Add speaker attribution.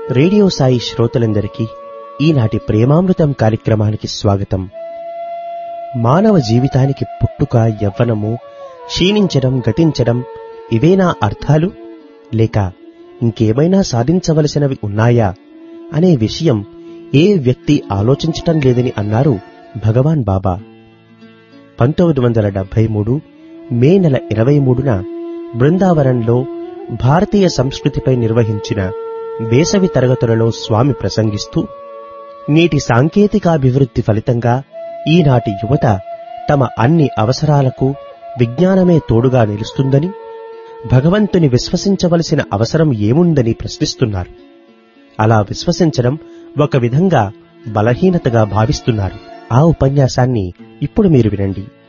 Speaker 1: radio Sai శ్రోతలందరికీ ఈనాటి ప్రేమామృతం కార్యక్రమానికి స్వాగతం మానవ జీవితానికి పుట్టుక యవ్వనము క్షీణించడం గతించడం ఇవేనా అర్థాలు లేక ఇంకేమైనా సాధించవలసినవి ఉన్నాయా అనే విషయం ఏ వ్యక్తి ఆలోచించటం లేదని అన్నారు భగవాన్ బాబా పంతొమ్మిది వందల డెబ్బై మూడు మే నెల ఇరవై మూడున బృందావనంలో భారతీయ సంస్కృతిపై నిర్వహించిన వేసవి తరగతులలో స్వామి ప్రసంగిస్తూ నేటి సాంకేతికాభివృద్ధి ఫలితంగా ఈనాటి యువత తమ అన్ని అవసరాలకు విజ్ఞానమే తోడుగా నిలుస్తుందని భగవంతుని విశ్వసించవలసిన అవసరం ఏముందని ప్రశ్నిస్తున్నారు అలా విశ్వసించడం ఒక విధంగా బలహీనతగా భావిస్తున్నారు ఆ ఉపన్యాసాన్ని ఇప్పుడు మీరు వినండి